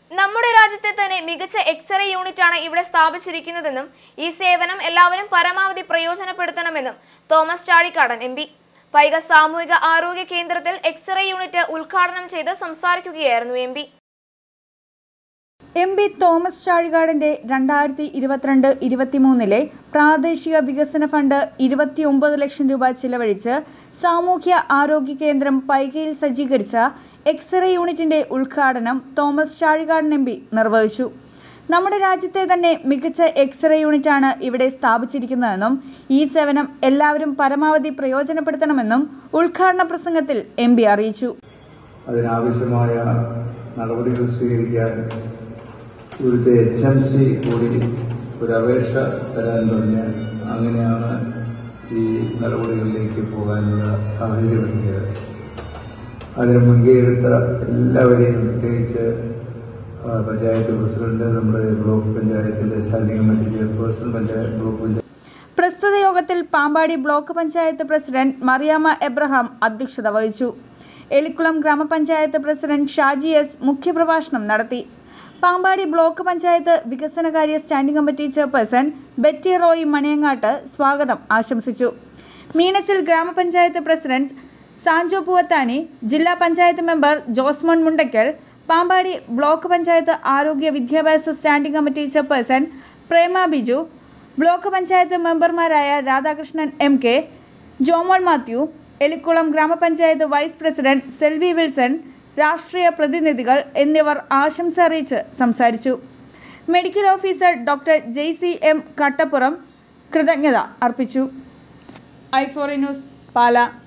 നമ്മുടെ രാജ്യത്തെ തന്നെ മികച്ച എക്സ്റേ യൂണിറ്റ് ആണ് ഇവിടെ സ്ഥാപിച്ചിരിക്കുന്നതെന്നും ഈ സേവനം എല്ലാവരും പരമാവധി പ്രയോജനപ്പെടുത്തണമെന്നും തോമസ് ചാഴിക്കാടൻ എം പി പൈക സാമൂഹിക ആരോഗ്യ കേന്ദ്രത്തിൽ എക്സ്റേ യൂണിറ്റ് ഉദ്ഘാടനം ചെയ്ത് സംസാരിക്കുകയായിരുന്നു M P M P Thomas ചാഴികാടന്റെ രണ്ടായിരത്തി ഇരുപത്തിരണ്ട് ഇരുപത്തിമൂന്നിലെ പ്രാദേശിക വികസന ഫണ്ട് ഇരുപത്തിയൊമ്പത് ലക്ഷം രൂപ ചിലവഴിച്ച് സാമൂഹ്യ ആരോഗ്യ കേന്ദ്രം പൈകയിൽ സജ്ജീകരിച്ച എക്സ്റേ യൂണിറ്റിന്റെ ഉദ്ഘാടനം തോമസ് ചാഴികാടൻ എം പി നിർവഹിച്ചു നമ്മുടെ രാജ്യത്തെ തന്നെ മികച്ച എക്സ്റേ യൂണിറ്റാണ് ഇവിടെ സ്ഥാപിച്ചിരിക്കുന്നതെന്നും ഈ സേവനം എല്ലാവരും പരമാവധി പ്രയോജനപ്പെടുത്തണമെന്നും ഉദ്ഘാടന പ്രസംഗത്തിൽ എം പി അറിയിച്ചു അതിനാവശ്യമായ നടപടികൾ സ്വീകരിക്കാൻ ഇവിടുത്തെ എച്ച് എം സി കൂടി ഒരു അപേക്ഷ തരാൻ പറഞ്ഞാൽ അങ്ങനെയാണ് ഈ നടപടികളിലേക്ക് പോകാനുള്ള സാഹചര്യം ഒരുക്കിയത് അതിന് മുൻകൈയെടുത്ത എല്ലാവരെയും പ്രത്യേകിച്ച് ആ, പഞ്ചായത്ത് പ്രസിഡന്റ് നമ്മുടെ ബ്ലോക്ക് പഞ്ചായത്തിന്റെ standing committee chairperson panchayat block panchayat പ്രസ്തുത യോഗത്തിൽ പാമ്പാടി ബ്ലോക്ക് പഞ്ചായത്ത് പ്രസിഡന്റ് മറിയാമ്മ എബ്രഹാം അധ്യക്ഷത വഹിച്ചു എലിക്കുളം ഗ്രാമപഞ്ചായത്ത് പ്രസിഡന്റ് ഷാജി എസ് മുഖ്യപ്രഭാഷണം നടത്തി പാമ്പാടി ബ്ലോക്ക് പഞ്ചായത്ത് വികസനകാര്യ standing committee chairperson Betty Roy Maniyangattu സ്വാഗതം ആശംസിച്ചു മീനച്ചിൽ ഗ്രാമപഞ്ചായത്ത് പ്രസിഡന്റ് സാഞ്ചോ പൂവത്താനി ജില്ലാ പഞ്ചായത്ത് മെമ്പർ ജോസ്മോൻ മുണ്ടയ്ക്കൽ പാമ്പാടി ബ്ലോക്ക് പഞ്ചായത്ത് ആരോഗ്യ വിദ്യാഭ്യാസ standing committee chairperson Prema Biju block panchayat മെമ്പർമാരായ രാധാകൃഷ്ണൻ എം കെ ജോമോൾ മാത്യു എലിക്കുളം ഗ്രാമപഞ്ചായത്ത് വൈസ് പ്രസിഡന്റ് സെൽവി വിൽസൺ രാഷ്ട്രീയ പ്രതിനിധികൾ എന്നിവർ ആശംസ അറിയിച്ച് സംസാരിച്ചു medical officer doctor Jaicy M Kattappuram കൃതജ്ഞത അർപ്പിച്ചു ഐഫോറി ന്യൂസ് പാല